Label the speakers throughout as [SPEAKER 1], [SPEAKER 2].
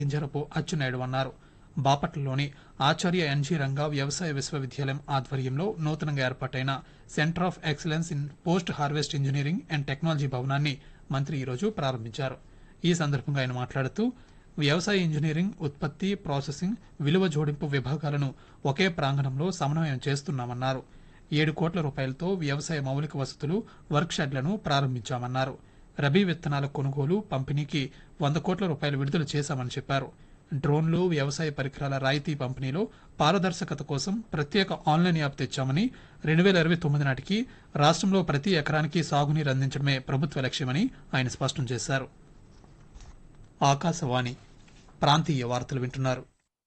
[SPEAKER 1] గింజరపు అచ్చెన్నాయుడు అన్నారు బాపట్లలోని ఆచార్య ఎన్జీ రంగా వ్యవసాయ విశ్వవిద్యాలయం ఆధ్వర్యంలో నూతనంగా ఏర్పాటైన centre of excellence in post harvest engineering and technology భవనాన్ని మంత్రి ఈరోజు ప్రారంభించారు ఈ సందర్భంగా ఆయన మాట్లాడుతూ వ్యవసాయ ఇంజనీరింగ్ ఉత్పత్తి ప్రాసెసింగ్ విలువ జోడింపు విభాగాలను ఒకే ప్రాంగణంలో సమన్వయం చేస్తున్నామన్నారు ఏడు కోట్ల రూపాయలతో వ్యవసాయ మౌలిక వసతులు వర్క్ షెడ్లను ప్రారంభించామన్నారు రబీ విత్తనాల కొనుగోలు పంపిణీకి వంద కోట్ల రూపాయలు విడుదల చేశామని చెప్పారు డ్రోన్లు వ్యవసాయ పరికరాల రాయితీ పంపిణీలో పారదర్శకత కోసం ప్రత్యేక ఆన్లైన్ యాప్ తెచ్చామని రెండు వేల ఇరవై తొమ్మిది నాటికి రాష్ట్రంలో ప్రతి ఎకరానికి సాగునీరు అందించడమే ప్రభుత్వ లక్ష్యమని ఆయన స్పష్టం చేశారు ఆకాశవాణి ప్రాంతీయ వార్తలు వింటున్నారు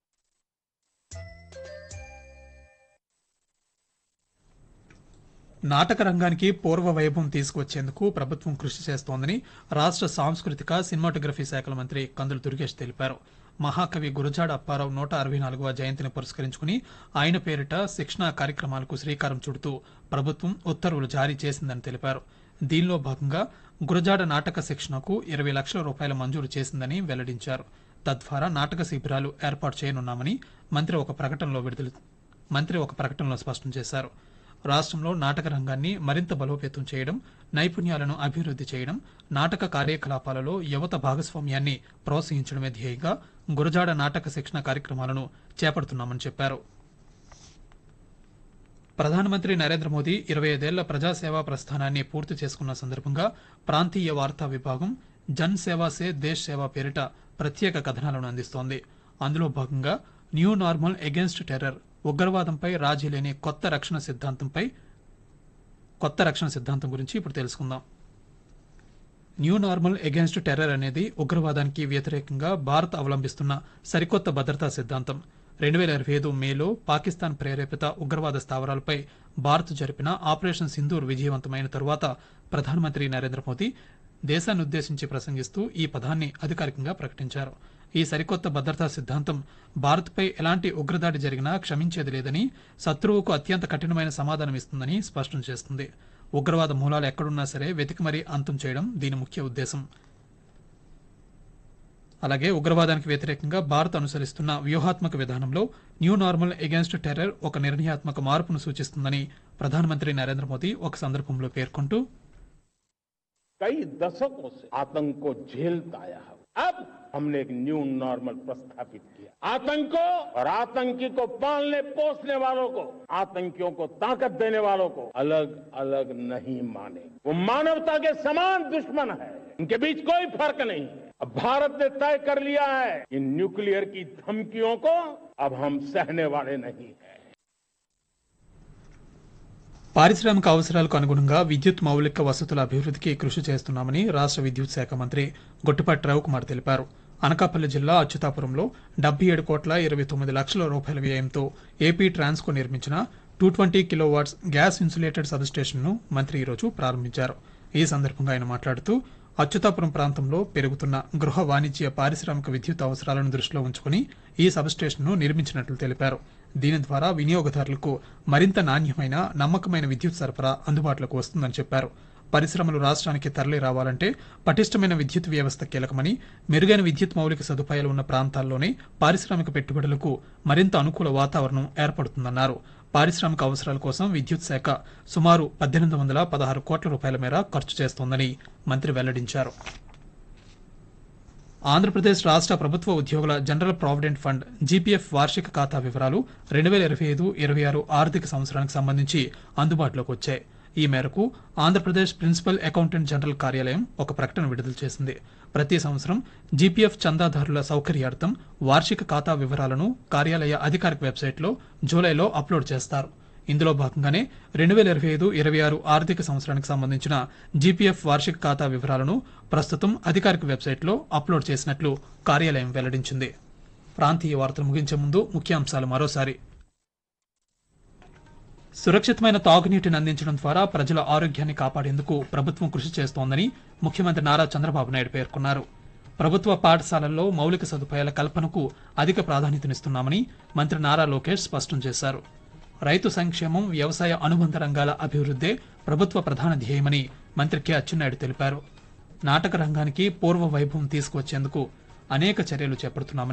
[SPEAKER 1] నాటక రంగానికి పూర్వ వైభవం తీసుకువచ్చేందుకు ప్రభుత్వం కృషి చేస్తోందని రాష్ట్ర సాంస్కృతిక సినిమాటోగ్రఫీ శాఖల మంత్రి కందులు దుర్గేష్ తెలిపారు మహాకవి గురజాడ అప్పారావు నూట అరవై నాలుగవ జయంతిని పురస్కరించుకుని ఆయన పేరిట శిక్షణా కార్యక్రమాలకు శ్రీకారం చుడుతూ ప్రభుత్వం ఉత్తర్వులు జారీ చేసిందని తెలిపారు దీనిలో భాగంగా గురజాడ నాటక శిక్షణకు ఇరవై లక్షల రూపాయల మంజూరు చేసిందని వెల్లడించారు తద్వారా నాటక శిబిరాలు ఏర్పాటు చేయనున్నామని మంత్రి ఒక ప్రకటనలో విడుదల మంత్రి ఒక ప్రకటనలో స్పష్టం చేశారు రాష్ట్రంలో నాటక రంగాన్ని మరింత బలోపేతం చేయడం నైపుణ్యాలను అభివృద్ధి చేయడం నాటక కార్యకలాపాలలో యువత భాగస్వామ్యాన్ని ప్రోత్సహించడమే ధ్యేయంగా గురజాడ నాటక శిక్షణ కార్యక్రమాలను చేపడుతున్నామని చెప్పారు ప్రధానమంత్రి నరేంద్ర మోదీ ఇరవై ఐదేళ్ల ప్రజాసేవా ప్రస్థానాన్ని పూర్తి చేసుకున్న సందర్భంగా ప్రాంతీయ వార్తా విభాగం జన్ సేవా సే దేశ్ సేవ పేరిట ప్రత్యేక కథనాలను అందిస్తోంది అందులో భాగంగా న్యూ నార్మల్ అగేన్స్ట్ టెర్రర్ ఉగ్రవాదంపై రాజీ లేని కొత్త రక్షణ సిద్ధాంతంపై కొత్త రక్షణ సిద్ధాంతం గురించి ఇప్పుడు తెలుసుకుందాం న్యూ నార్మల్ అగేన్స్ట్ టెర్రర్ అనేది ఉగ్రవాదానికి వ్యతిరేకంగా భారత్ అవలంబిస్తున్న సరికొత్త భద్రతా సిద్ధాంతం రెండు వేల ఇరవై ఐదు మేలో పాకిస్తాన్ ప్రేరేపిత ఉగ్రవాద స్థావరాలపై భారత్ జరిపిన ఆపరేషన్ సింధూర్ విజయవంతమైన తరువాత ప్రధానమంత్రి నరేంద్ర మోదీ దేశాన్ని ఉద్దేశించి ప్రసంగిస్తూ ఈ పదాన్ని అధికారికంగా ప్రకటించారు ఈ సరికొత్త భద్రతా సిద్ధాంతం భారత్పై ఎలాంటి ఉగ్రదాడి జరిగినా క్షమించేది లేదని శత్రువుకు అత్యంత కఠినమైన సమాధానం ఇస్తుందని స్పష్టం చేస్తుంది ఉగ్రవాద మూలాలు ఎక్కడున్నా సరే వెతికి మరీ అంతం చేయడం దీని ముఖ్య ఉద్దేశం అలాగే ఉగ్రవాదానికి వ్యతిరేకంగా భారత్ అనుసరిస్తున్న వ్యూహాత్మక విధానంలో న్యూ నార్మల్ అగేన్స్ట్ టెర్రర్ ఒక నిర్ణయాత్మక మార్పును సూచిస్తుందని ప్రధానమంత్రి నరేంద్ర మోదీ ఒక సందర్భంలో పేర్కొంటూ
[SPEAKER 2] कई दशकों से आतंक को झेलता आया है अब हमने एक न्यू नॉर्मल प्रस्थापित किया आतंक को और आतंकी को पालने पोसने वालों को आतंकियों को ताकत देने वालों को अलग अलग नहीं माने वो मानवता के समान दुश्मन है इनके बीच कोई फर्क नहीं है अब भारत ने तय कर लिया है कि न्यूक्लियर की धमकियों को अब हम सहने वाले नहीं हैं
[SPEAKER 1] పారిశ్రామిక అవసరాలకు అనుగుణంగా విద్యుత్ మౌలిక వసతుల అభివృద్ధికి కృషి చేస్తున్నామని రాష్ట్ర విద్యుత్ శాఖ మంత్రి గొట్టిపాటి రవికుమార్ తెలిపారు అనకాపల్లి జిల్లా అచ్యుతాపురంలో డెబ్బై ఏడు కోట్ల ఇరవై తొమ్మిది లక్షల రూపాయల వ్యయంతో ఏపీ ట్రాన్స్కో నిర్మించిన two twenty kilowatts gas insulated సబ్స్టేషన్ను మంత్రి ఈరోజు ప్రారంభించారు ఈ సందర్భంగా ఆయన మాట్లాడుతూ అచ్యుతాపురం ప్రాంతంలో పెరుగుతున్న గృహ వాణిజ్య పారిశ్రామిక విద్యుత్ అవసరాలను దృష్టిలో ఉంచుకుని ఈ సబ్స్టేషన్ను నిర్మించినట్లు తెలిపారు దీని ద్వారా వినియోగదారులకు మరింత నాణ్యమైన నమ్మకమైన విద్యుత్ సరఫరా అందుబాటులోకి వస్తుందని చెప్పారు పరిశ్రమలు రాష్ట్రానికి తరలి రావాలంటే పటిష్టమైన విద్యుత్ వ్యవస్థ కీలకమని మెరుగైన విద్యుత్ మౌలిక సదుపాయాలు ఉన్న ప్రాంతాల్లోనే పారిశ్రామిక పెట్టుబడులకు మరింత అనుకూల వాతావరణం ఏర్పడుతుందన్నారు పారిశ్రామిక అవసరాల కోసం విద్యుత్ శాఖ సుమారు పద్దెనిమిది వందల పదహారు కోట్ల రూపాయల మేర ఖర్చు చేస్తోందని మంత్రి వెల్లడించారు ఆంధ్రప్రదేశ్ రాష్ట్ర ప్రభుత్వ ఉద్యోగుల జనరల్ ప్రావిడెంట్ ఫండ్ జీపీఎఫ్ వార్షిక ఖాతా వివరాలు రెండు వేల ఇరవై ఐదు ఇరవై ఆరు ఆర్థిక సంవత్సరానికి సంబంధించి అందుబాటులోకి వచ్చాయి ఈ మేరకు ఆంధ్రప్రదేశ్ ప్రిన్సిపల్ అకౌంటెంట్ జనరల్ కార్యాలయం ఒక ప్రకటన విడుదల చేసింది ప్రతి సంవత్సరం జీపీఎఫ్ చందాదారుల సౌకర్యార్థం వార్షిక ఖాతా వివరాలను కార్యాలయ అధికారిక వెబ్సైట్లో జూలైలో అప్లోడ్ చేస్తారు ఇందులో భాగంగానే రెండు వేల ఇరవై ఐదు ఇరవై ఆరు ఆర్థిక సంవత్సరానికి సంబంధించిన జీపీఎఫ్ వార్షిక ఖాతా వివరాలను ప్రస్తుతం అధికారిక వెబ్సైట్లో అప్లోడ్ చేసినట్లు కార్యాలయం వెల్లడించింది ప్రాంతీయ వార్తలు ముగించే ముందు ముఖ్యాంశాలు మరోసారి సురక్షితమైన తాగునీటిని అందించడం ద్వారా ప్రజల ఆరోగ్యాన్ని కాపాడేందుకు ప్రభుత్వం కృషి చేస్తోందని ముఖ్యమంత్రి నారా చంద్రబాబు నాయుడు పేర్కొన్నారు ప్రభుత్వ పాఠశాలల్లో మౌలిక సదుపాయాల కల్పనకు అధిక ప్రాధాన్యతనిస్తున్నామని మంత్రి నారా లోకేష్ స్పష్టం చేశారు రైతు సంక్షేమం వ్యవసాయ అనుబంధ రంగాల అభివృద్ధే ప్రభుత్వ ప్రధాన ధ్యేయమని మంత్రి కె అచ్చెన్నాయుడు తెలిపారు నాటక రంగానికి పూర్వ వైభవం తీసుకువచ్చేందుకు అనేక చర్యలు చేపడుతున్నామని